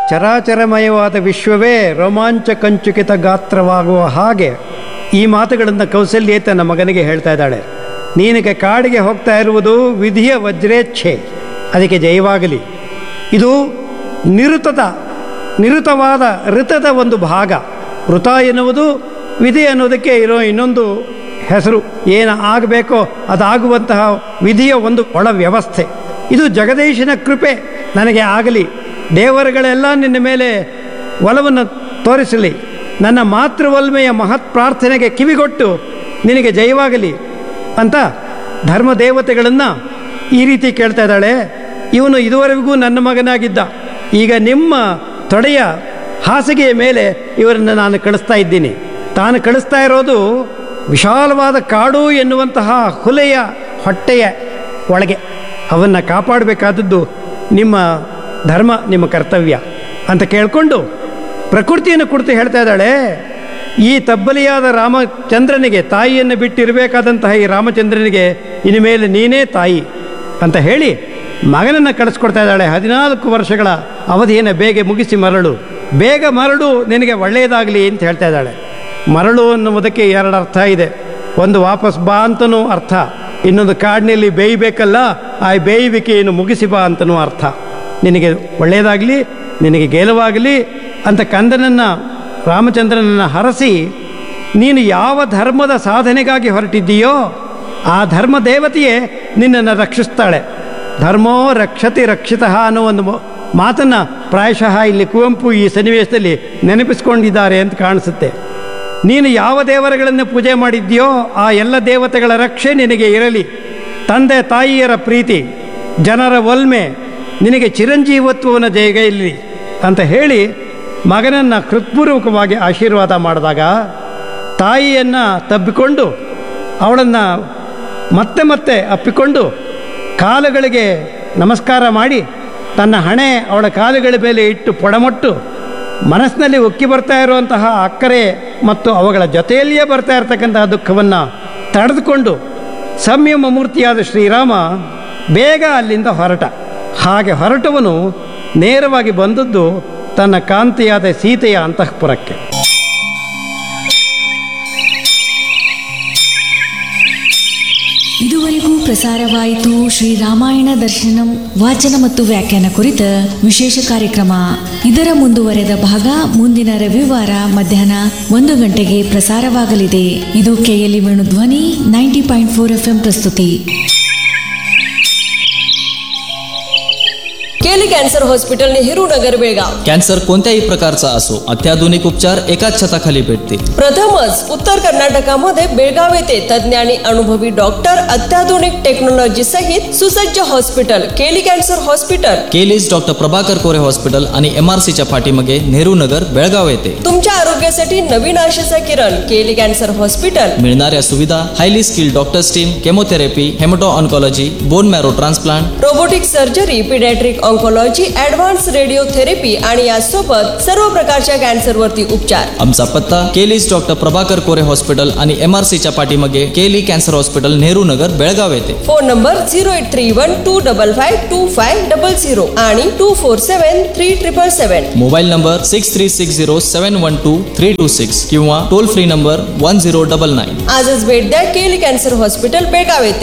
ಚರಾಚರಮಯವಾದ ವಿಶ್ವವೇ ರೋಮಾಂಚ ಕಂಚುಕಿತ ಗಾತ್ರವಾಗುವ ಹಾಗೆ ಈ ಮಾತುಗಳನ್ನು ಕೌಸಲ್ಯೆ ತನ್ನ ಮಗನಿಗೆ ಹೇಳ್ತಾ ಇದ್ದಾಳೆ ನೀನಗೆ ಕಾಡಿಗೆ ಹೋಗ್ತಾ ಇರುವುದು ವಿಧಿಯ ವಜ್ರೇಚ್ಛೆ ಅದಕ್ಕೆ ಜಯವಾಗಲಿ ಇದು ನಿರುತದ ನಿರುತವಾದ ಋತದ ಒಂದು ಭಾಗ ವೃತ ಎನ್ನುವುದು ವಿಧಿ ಅನ್ನೋದಕ್ಕೆ ಇರೋ ಇನ್ನೊಂದು ಹೆಸರು ಏನು ಆಗಬೇಕೋ ಅದಾಗುವಂತಹ ವಿಧಿಯ ಒಂದು ಒಳ ವ್ಯವಸ್ಥೆ ಇದು ಜಗದೀಶನ ಕೃಪೆ ನನಗೆ ಆಗಲಿ ದೇವರುಗಳೆಲ್ಲ ನಿನ್ನ ಮೇಲೆ ಒಲವನ್ನು ತೋರಿಸಲಿ ನನ್ನ ಮಾತೃವಲ್ಮೆಯ ಮಹತ್ ಪ್ರಾರ್ಥನೆಗೆ ಕಿವಿಗೊಟ್ಟು ನಿನಗೆ ಜಯವಾಗಲಿ ಅಂತ ಧರ್ಮ ದೇವತೆಗಳನ್ನು ಈ ರೀತಿ ಕೇಳ್ತಾ ಇದ್ದಾಳೆ ಇವನು ಇದುವರೆಗೂ ನನ್ನ ಮಗನಾಗಿದ್ದ ಈಗ ನಿಮ್ಮ ತೊಡೆಯ ಹಾಸಿಗೆಯ ಮೇಲೆ ಇವರನ್ನು ನಾನು ಕಳಿಸ್ತಾ ಇದ್ದೀನಿ ತಾನು ಕಳಿಸ್ತಾ ಇರೋದು ವಿಶಾಲವಾದ ಕಾಡು ಎನ್ನುವಂತಹ ಹುಲೆಯ ಹೊಟ್ಟೆಯ ಒಳಗೆ ಅವನ್ನು ಕಾಪಾಡಬೇಕಾದದ್ದು ನಿಮ್ಮ ಧರ್ಮ ನಿಮ್ಮ ಕರ್ತವ್ಯ ಅಂತ ಕೇಳಿಕೊಂಡು ಪ್ರಕೃತಿಯನ್ನು ಕುರಿತು ಹೇಳ್ತಾ ಇದ್ದಾಳೆ ಈ ತಬ್ಬಲಿಯಾದ ರಾಮಚಂದ್ರನಿಗೆ ತಾಯಿಯನ್ನು ಬಿಟ್ಟಿರಬೇಕಾದಂತಹ ಈ ರಾಮಚಂದ್ರನಿಗೆ ಇನ್ನು ಮೇಲೆ ನೀನೇ ತಾಯಿ ಅಂತ ಹೇಳಿ ಮಗನನ್ನು ಕಳಿಸ್ಕೊಡ್ತಾ ಇದ್ದಾಳೆ ಹದಿನಾಲ್ಕು ವರ್ಷಗಳ ಅವಧಿಯನ್ನು ಬೇಗ ಮುಗಿಸಿ ಮರಳು ಬೇಗ ಮರಳು ನಿನಗೆ ಒಳ್ಳೆಯದಾಗಲಿ ಅಂತ ಹೇಳ್ತಾ ಇದ್ದಾಳೆ ಮರಳು ಅನ್ನುವುದಕ್ಕೆ ಎರಡು ಅರ್ಥ ಇದೆ ಒಂದು ವಾಪಸ್ ಬಾ ಅಂತನೂ ಅರ್ಥ ಇನ್ನೊಂದು ಕಾಡಿನಲ್ಲಿ ಬೇಯಬೇಕಲ್ಲ ಆ ಬೇಯುವಿಕೆಯನ್ನು ಮುಗಿಸಿ ಬಾ ಅಂತನೂ ಅರ್ಥ ನಿನಗೆ ಒಳ್ಳೆಯದಾಗಲಿ ನಿನಗೆ ಗೆಲುವಾಗಲಿ ಅಂತ ಕಂದನನ್ನು ರಾಮಚಂದ್ರನನ್ನು ಹರಸಿ ನೀನು ಯಾವ ಧರ್ಮದ ಸಾಧನೆಗಾಗಿ ಹೊರಟಿದ್ದೀಯೋ ಆ ಧರ್ಮ ದೇವತೆಯೇ ನಿನ್ನನ್ನು ರಕ್ಷಿಸ್ತಾಳೆ ಧರ್ಮೋ ರಕ್ಷತಿ ರಕ್ಷಿತ ಅನ್ನೋ ಒಂದು ಮೊ- ಮಾತನ್ನು ಪ್ರಾಯಶಃ ಇಲ್ಲಿ ಕುವೆಂಪು ಈ ಸನ್ನಿವೇಶದಲ್ಲಿ ನೆನಪಿಸ್ಕೊಂಡಿದ್ದಾರೆ ಅಂತ ಕಾಣಿಸುತ್ತೆ ನೀನು ಯಾವ ದೇವರುಗಳನ್ನು ಪೂಜೆ ಮಾಡಿದ್ಯೋ ಆ ಎಲ್ಲ ದೇವತೆಗಳ ರಕ್ಷೆ ನಿನಗೆ ಇರಲಿ ತಂದೆ ತಾಯಿಯರ ಪ್ರೀತಿ ಜನರ ಒಲ್ಮೆ ನಿನಗೆ ಚಿರಂಜೀವತ್ವವನ್ನು ಜಯಗೈಲಿ ಅಂತ ಹೇಳಿ ಮಗನನ್ನು ಹೃತ್ಪೂರ್ವಕವಾಗಿ ಆಶೀರ್ವಾದ ಮಾಡಿದಾಗ ತಾಯಿಯನ್ನು ತಬ್ಬಿಕೊಂಡು ಅವಳನ್ನು ಮತ್ತೆ ಮತ್ತೆ ಅಪ್ಪಿಕೊಂಡು ಕಾಲುಗಳಿಗೆ ನಮಸ್ಕಾರ ಮಾಡಿ ತನ್ನ ಹಣೆ ಅವಳ ಕಾಲುಗಳ ಮೇಲೆ ಇಟ್ಟು ಪೊಡಮೊಟ್ಟು ಮನಸ್ಸಿನಲ್ಲಿ ಉಕ್ಕಿ ಬರ್ತಾ ಇರುವಂತಹ ಅಕ್ಕರೆ ಮತ್ತು ಅವುಗಳ ಜೊತೆಯಲ್ಲಿಯೇ ಬರ್ತಾ ಇರತಕ್ಕಂತಹ ದುಃಖವನ್ನು ತಡೆದುಕೊಂಡು ಸಂಯಮ ಮೂರ್ತಿಯಾದ ಶ್ರೀರಾಮ ಬೇಗ ಅಲ್ಲಿಂದ ಹೊರಟ ಹಾಗೆ ಹೊರಟವನು ನೇರವಾಗಿ ಬಂದದ್ದು ತನ್ನ ಕಾಂತಿಯಾದ ಸೀತೆಯ ಅಂತಃಪುರಕ್ಕೆ ಇದುವರೆಗೂ ಪ್ರಸಾರವಾಯಿತು ಶ್ರೀ ರಾಮಾಯಣ ದರ್ಶನಂ ವಾಚನ ಮತ್ತು ವ್ಯಾಖ್ಯಾನ ಕುರಿತ ವಿಶೇಷ ಕಾರ್ಯಕ್ರಮ ಇದರ ಮುಂದುವರೆದ ಭಾಗ ಮುಂದಿನ ರವಿವಾರ ಮಧ್ಯಾಹ್ನ ಒಂದು ಗಂಟೆಗೆ ಪ್ರಸಾರವಾಗಲಿದೆ ಇದು ಕೆಎಲ್ಇ ವೇಣು ಧ್ವನಿ ನೈಂಟಿ ಪಾಯಿಂಟ್ ಫೋರ್ ಎಫ್ ಪ್ರಸ್ತುತಿ KLE cancer hospital Nehru Nagar Belgaum cancer कोणत्याही प्रकारचा असो अत्याधुनिक उपचार एकाच छताखाली भेटतील प्रथमच उत्तर कर्नाटकामध्ये बेळगाव येथे तज्ज्ञ आणि अनुभवी डॉक्टर अत्याधुनिक टेक्नॉलॉजी सहित सुसज्ज हॉस्पिटल केली कॅन्सर हॉस्पिटल केलीस डॉक्टर प्रभाकर कोरे हॉस्पिटल आणि एम आर सीच्या पाठीमागे नेहरू नगर बेळगाव येथे तुमच्या आरोग्यासाठी नवीन आशेचा किरण केली कॅन्सर हॉस्पिटल मिळणाऱ्या सुविधा highly skilled doctors team chemotherapy hemato oncology bone marrow transplant robotic surgery paediatric oncology advance radiotherapy आणि यासोबत सर्व प्रकारच्या कॅन्सरवरती उपचार आमचा पत्ता केलीस डॉक्टर प्रभाकर कोरे हॉस्पिटल आणि एम आर सीच्या पाठीमागे KLE cancer hospital Nehru Nagar Belgaum येथे phone number zero eight three one two double five two five double zero आणि two four seven three triple seven mobile number six three six zero seven one two three two six किंवा toll free number one zero double nine आजच भेट द्या केली cancer hospital Belgaum येथे